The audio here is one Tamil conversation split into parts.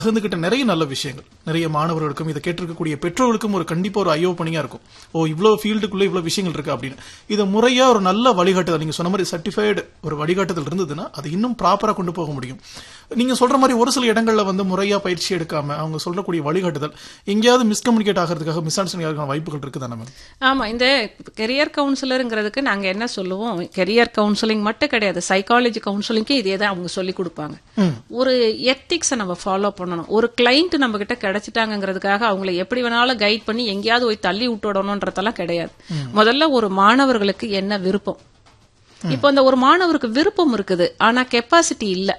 பகிர்ந்துகிட்ட நிறைய நல்ல விஷயங்கள் நிறைய மாணவர்களுக்கும் இதை கேட்டிருக்கக்கூடிய பெற்றோர்களுக்கும் ஒரு கண்டிப்பா ஒரு ஐயோ பணியா இருக்கும் ஓ இவ்வளவு ஃபீல்டுக்குள்ள இவ்வளவு விஷயங்கள் இருக்கு அப்படின்னு இதை முறையா ஒரு நல்ல வழிகாட்டுதல் நீங்க சொன்ன மாதிரி சர்டிஃபைடு ஒரு வழிகாட்டுதல் இருந்ததுன்னா அது இன்னும் ப்ராப்பரா கொண்டு போக முடியும் நீங்க சொல்ற மாதிரி ஒரு சில இடங்கள்ல வந்து முறையா பயிற்சி எடுக்காம அவங்க சொல்லக்கூடிய வழிகாட்டுதல் எங்கேயாவது மிஸ்கம்யூனிகேட் ஆகிறதுக்காக மிஸ் அண்டர்ஸ்டாண்டிங் வாய்ப்புகள் இருக்குதானே மேம் ஆமா இந்த கெரியர் கவுன்சிலருங்கிறதுக்கு நாங்க என்ன சொல்லுவோம் கெரியர் கவுன்சிலிங் மட்டும் கிடையாது சைக்காலஜி கவுன்சிலிங்க்கு இதே தான் அவங்க சொல்லி கொடுப்பாங்க ஒரு எத்திக்ஸை நம்ம ஃபாலோ பண்ணணும் ஒரு கிளைண்ட் நம்ம கிட்ட கிடைச்சிட்டாங்கிறதுக்காக அவங்களை எப்படி வேணாலும் கைட் பண்ணி எங்கேயாவது போய் தள்ளி விட்டுடணும்ன்றதெல்லாம் கிடையாது முதல்ல ஒரு மாணவர்களுக்கு என்ன விருப்பம் இப்போ அந்த ஒரு மாணவருக்கு விருப்பம் இருக்குது ஆனா கெப்பாசிட்டி இல்ல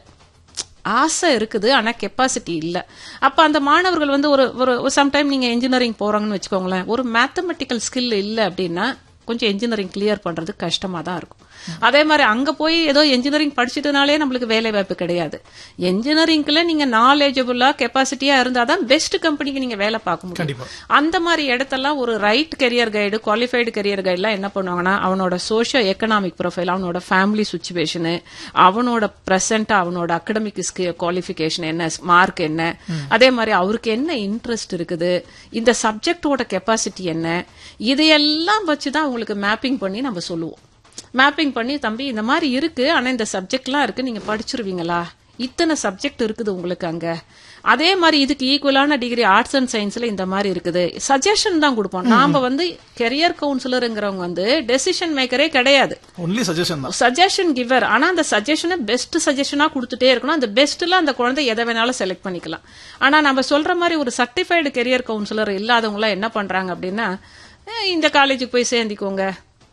ஆசை இருக்குது ஆனா கெப்பாசிட்டி இல்ல அப்ப அந்த மாணவர்கள் வந்து ஒரு ஒரு சம்டைம் நீங்க இன்ஜினியரிங் போறாங்கன்னு வச்சுக்கோங்களேன் ஒரு மேத்தமெட்டிக்கல் ஸ்கில் இல்ல அப்படின்னா கொஞ்சம் இன்ஜினியரிங் கிளியர் பண்றது கஷ்டமா தான் இருக்கும் அதே மாதிரி அங்க போய் ஏதோ இன்ஜினியரிங் படிச்சிட்டனாலே நம்மளுக்கு வேலை வாய்ப்பு கிடையாது இன்ஜினியரிங்ல நீங்க நாலேஜபிளா கெப்பாசிட்டியா இருந்தாதான் பெஸ்ட் கம்பெனிக்கு நீங்க வேலை பார்க்க முடியும் கண்டிப்பா அந்த மாதிரி இடத்தெல்லாம் ஒரு right career guide qualified career கைடுலாம் என்ன பண்ணுவாங்கன்னா அவனோட சோஷியோ எக்கனாமிக் ப்ரொஃபைல் அவனோட ஃபேமிலி சுச்சுவேஷனு அவனோட ப்ரெசென்டா அவனோட அகடமிக் குவாலிஃபிகேஷன் என்ன மார்க் என்ன அதே மாதிரி அவருக்கு என்ன இன்ட்ரெஸ்ட் இருக்குது இந்த சப்ஜெக்டோட கெப்பாசிட்டி என்ன இதையெல்லாம் வச்சுதான் அவங்களுக்கு மேப்பிங் பண்ணி நம்ம சொல்லுவோம் மேப்பிங் பண்ணி தம்பி இந்த மாதிரி இருக்கு ஆனா இந்த சப்ஜெக்ட்லாம் இருக்கு நீங்க படிச்சிருவீங்களா இத்தனை சப்ஜெக்ட் இருக்குது உங்களுக்கு அங்க அதே மாதிரி இதுக்கு ஈக்குவலான டிகிரி ஆர்ட்ஸ் அண்ட் சயின்ஸ்ல இந்த மாதிரி இருக்குது சஜஷன் தான் கொடுப்போம் நாம வந்து கெரியர் கவுன்சிலருங்கிறவங்க வந்து டெசிஷன் மேக்கரே கிடையாது ஒன்லி சஜஷன் தான் சஜஷன் கிவர் ஆனா அந்த சஜஷனை பெஸ்ட் சஜஷனா கொடுத்துட்டே இருக்கணும் அந்த பெஸ்ட்ல அந்த குழந்தை எதை வேணாலும் செலக்ட் பண்ணிக்கலாம் ஆனா நம்ம சொல்ற மாதிரி ஒரு சர்டிஃபைடு கெரியர் கவுன்சிலர் இல்லாதவங்க எல்லாம் என்ன பண்றாங்க அப்படின்னா "ஏய், இந்த காலேஜுக்கு போய் சேர்ந்திக்கோங்க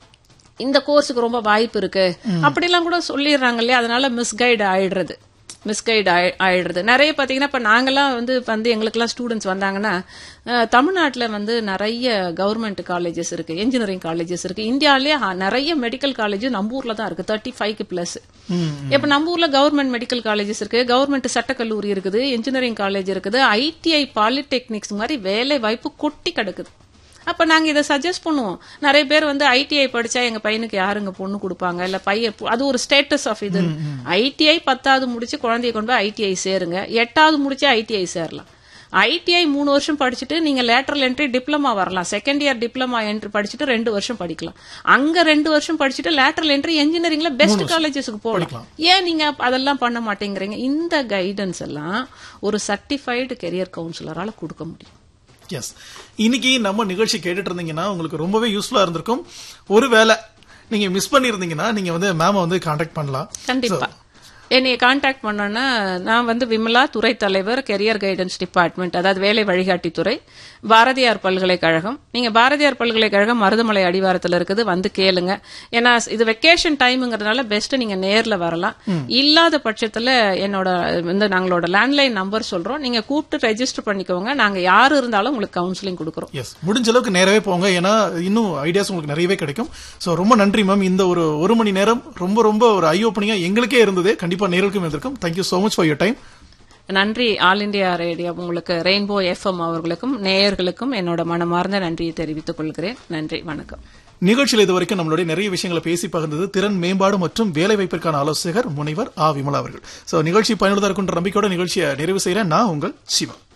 இந்த கோர்ஸுக்கு ரொம்ப வாய்ப்பு இருக்கு அப்படிலாம் கூட சொல்லிடுறாங்க இல்லையா அதனால மிஸ்கைடு ஆயிடுறது மிஸ்கைடு ஆயிடுறது நிறைய பாத்தீங்கன்னா இப்ப நாங்கெல்லாம் வந்து வந்து எங்களுக்கெல்லாம் ஸ்டூடெண்ட்ஸ் வந்தாங்கன்னா அஹ், தமிழ்நாட்டுல வந்து நிறைய கவர்மெண்ட் காலேஜஸ் இருக்கு இன்ஜினியரிங் காலேஜஸ் இருக்கு இந்தியாவிலே அஹ், நிறைய மெடிக்கல் காலேஜ் நம்ம ஊர்ல தான் இருக்கு தேர்ட்டி ஃபைவ்க்கு பிளஸ் இப்ப நம்ம ஊர்ல கவர்மெண்ட் மெடிக்கல் காலேஜஸ் இருக்கு கவர்மெண்ட் சட்டக்கல்லூரி இருக்குது இன்ஜினியரிங் காலேஜ் இருக்குது ஐடிஐ பாலிடெக்னிக்ஸ் மாதிரி வேலை வாய்ப்பு கொட்டி கிடக்குது அப்ப நாங்க இதை சஜஸ்ட் பண்ணுவோம் நிறைய பேர் வந்து ஐடிஐ படிச்சா எங்க பையனுக்கு யாருங்க பொண்ணு கொடுப்பாங்க இல்ல பையன் பு- அது ஒரு ஸ்டேட்டஸ் ஆஃப் இது ஐடிஐ பத்தாவது முடிச்சு குழந்தைய கொண்டு போய் ஐடிஐ சேருங்க எட்டாவது முடிச்சு ஐடிஐ சேரலாம் ஐடிஐ மூணு வருஷம் படிச்சுட்டு நீங்க லேட்டரல் என்ட்ரி டிப்ளமா வரலாம் செகண்ட் இயர் டிப்ளமா என்ட்ரி படிச்சுட்டு ரெண்டு வருஷம் படிக்கலாம் அங்க ரெண்டு வருஷம் படிச்சுட்டு லேட்டரல் என்ட்ரி இன்ஜினியரிங்ல பெஸ்ட் காலேஜஸ்க்கு போகலாம் ஏன் நீங்க அதெல்லாம் பண்ண மாட்டேங்கிறீங்க இந்த கைடன்ஸ் எல்லாம் ஒரு சர்டிஃபைடு கெரியர் கவுன்சிலரால கொடுக்க முடியும் எஸ் இன்னைக்கு நம்ம நிகழ்ச்சி கேட்டுட்டு இருந்தீங்கன்னா உங்களுக்கு ரொம்பவே யூஸ்ஃபுல்லா இருந்திருக்கும் ஒருவேளை நீங்க மிஸ் பண்ணிருந்தீங்கன்னா நீங்க வந்து மேம வந்து காண்டாக்ட் பண்ணலாம் கண்டிப்பா என்னைய காண்டாக்ட் பண்ணோன்னா நான் வந்து விமலா துறை தலைவர் கெரியர் கைடன்ஸ் டிபார்ட்மெண்ட் அதாவது வேலை வழிகாட்டி துறை பாரதியார் பல்கலைக்கழகம் நீங்க பாரதியார் பல்கலைக்கழகம் மருதமலை அடிவாரத்துல இருக்குது வந்து கேளுங்க ஏன்னா இது வெக்கேஷன் டைம்ங்கிறதுனால பெஸ்ட் நீங்க நேர்ல வரலாம் இல்லாத பட்சத்துல என்னோட வந்து நாங்களோட லேண்ட்லைன் நம்பர் சொல்றோம் நீங்க கூப்பிட்டு ரெஜிஸ்டர் பண்ணிக்கோங்க நாங்க யாரு இருந்தாலும் உங்களுக்கு கவுன்சிலிங் கொடுக்குறோம் எஸ் முடிஞ்ச அளவுக்கு நேரவே போங்க ஏன்னா இன்னும் ஐடியாஸ் உங்களுக்கு நிறையவே கிடைக்கும் சோ ரொம்ப நன்றி மேம் இந்த ஒரு ஒரு மணி நேரம் ரொம்ப ரொம்ப ஒரு ஐ ஓப்பனிங்கா எங்களுக்கே இருந்தது கண்டிப்பா நேருக்கும் இருந்திருக்கும் thank you so much for your time நன்றி ஆல் இந்தியா ரேடியோ உங்களுக்கு ரெயின்போ எஃப்எம் அவர்களுக்கும் நேயர்களுக்கும் என்னோட மனமார்ந்த நன்றியை தெரிவித்துக் கொள்கிறேன் நன்றி வணக்கம் நிகழ்ச்சியில் இதுவரைக்கும் நம்மளுடைய நிறைய விஷயங்களை பேசி பகிர்ந்தது திறன் மேம்பாடு மற்றும் வேலை வாய்ப்பிற்கான ஆலோசகர் முனைவர் ஆ விமலா அவர்கள் சோ நிகழ்ச்சி பயனுள்ளதா இருக்குன்ற நம்பிக்கையோட நிகழ்ச்சியை நிறைவு செய்யறேன் நான் உங்கள் சிவா